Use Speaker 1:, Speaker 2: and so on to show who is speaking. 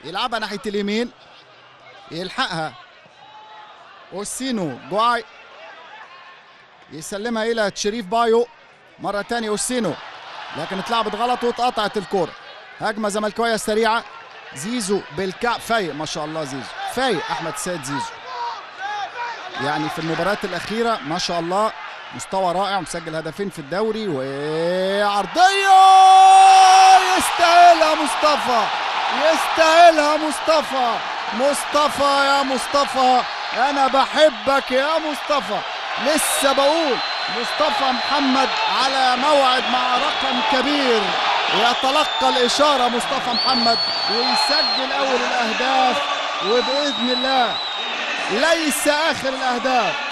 Speaker 1: يلعبها ناحيه اليمين يلحقها اوسينو جواي يسلمها الى شريف بايو مره تانية اوسينو لكن اتلعبت غلط واتقطعت الكوره هجمه زملكاويه سريعه زيزو بالكعب فايق ما شاء الله زيزو فايق احمد سيد زيزو يعني في المباريات الاخيره ما شاء الله مستوى رائع مسجل هدفين في الدوري وعرضيه يستاهلها مصطفى يستاهلها مصطفى مصطفى يا مصطفى انا بحبك يا مصطفى لسه بقول مصطفى محمد على موعد مع رقم كبير يتلقى الإشارة مصطفى محمد ويسجل أول الأهداف وبإذن الله ليس آخر الأهداف